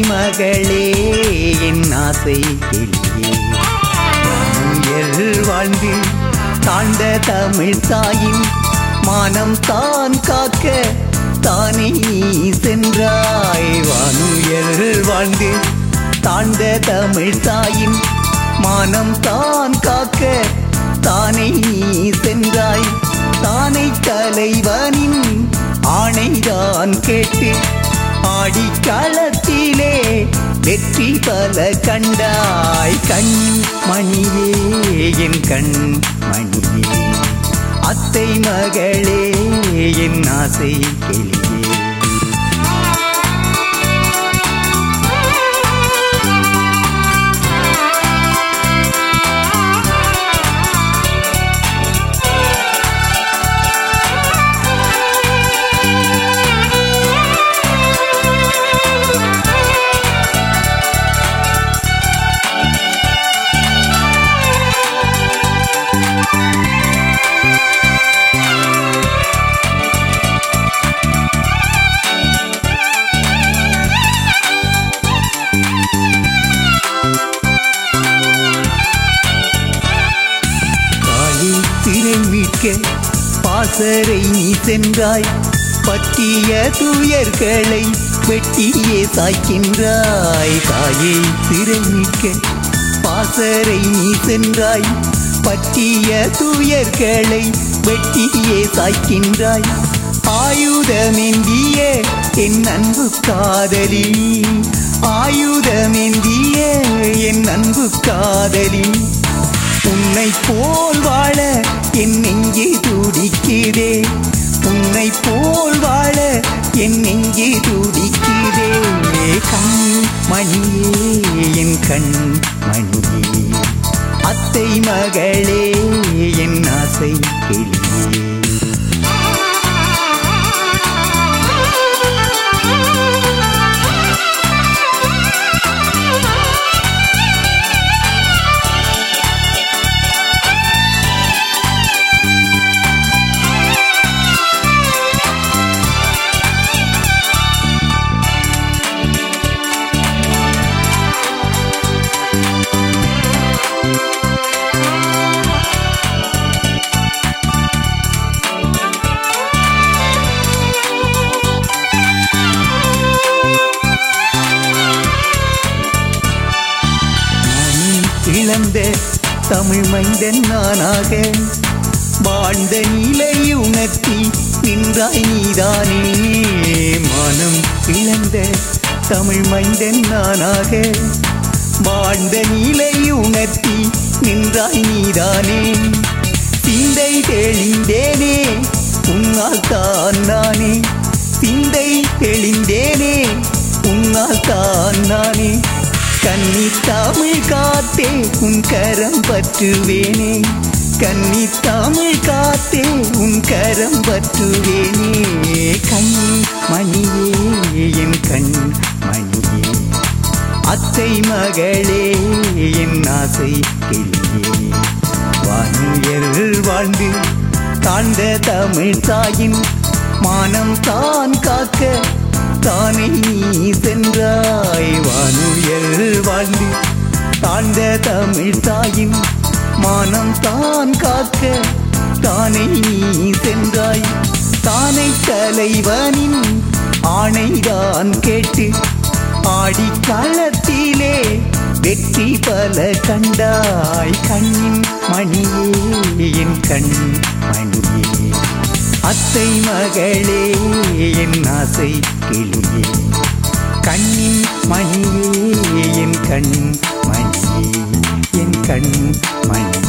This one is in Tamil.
மகளே என் ஆசை கிளியே வானுயர் வாழ்ந்து தாண்ட தமிழ் தாயின் மானம் தான் காக்க தானே சென்றாய் வானுயர் வாழ்ந்து தாண்ட தமிழ் தாயின் மானம் தான் காக்க தானே சென்றாய் தானை தலைவனின் ஆணைதான் கேட்டு ஆடி களத்திலே வெற்றி பல கண்டாய் கண் மணியே என் கண் மணியே அத்தை மகளே என் ஆசை கிளியே தாயை திரை மீட்க பாசறை நீ சென்றாய் பற்றிய துயர்களை வெட்டியே சாய்க்கின்றாய் தாயை திரை மீட்க பாசறை நீ சென்றாய் பற்றிய துயர்களை வெட்டியே சாய்க்கின்றாய் ஆயுதமெந்திய என் அன்பு காதலி ஆயுதமெந்திய என் அன்பு காதலி உன்னை போல் வாழ என் நெஞ்சே துடிக்குதே உன்னை போல் வாழ என் நெஞ்சே துடிக்குதே கண் மணியே என் கண் மணியே அத்தை மகளே என் ஆசை கிளியே நானும் இழந்த தமிழ் மைந்தன் நானாக வாழ்ந்த நிலை உணர்த்தி நின்றாய் நீதானே மனம் இழந்த தமிழ் மைந்தன் நானாக வாழ்ந்த நிலை உணர்த்தி நின்றாய் நீதானே சிந்தை தெளிந்தேனே உன்னால் தான் நானே சிந்தை தெளிந்தேனே உன்னால் தான் நானே கன்னி தமிழ் காத்தே உன் கரம் பற்றுவேனே கன்னி தமிழ் காத்தே உன் கரம் பற்றுவேனே கண் மணியே என் கண் மணியே அத்தை மகளே என் ஆசை கிளியே வானுயர் வாழ்ந்து தாண்ட தமிழ் தாயின் மானம் தான் காக்க தானே நீ சென்றாய் வானுயர் வாழ்ந்து தாண்ட தமிழ் தாயின் மானம் தான் காக்க தானே நீ சென்றாய் தானை தலைவனின் ஆணைதான் கேட்டு ஆடி களத்திலே வெற்றி பல கண்டாய் கண்ணின் மணியே என் கண் மணியே அத்தை மகளே என் ஆசை கிளியே கண்ணின் மணியே என் கண் மணியே என் கண் மணியே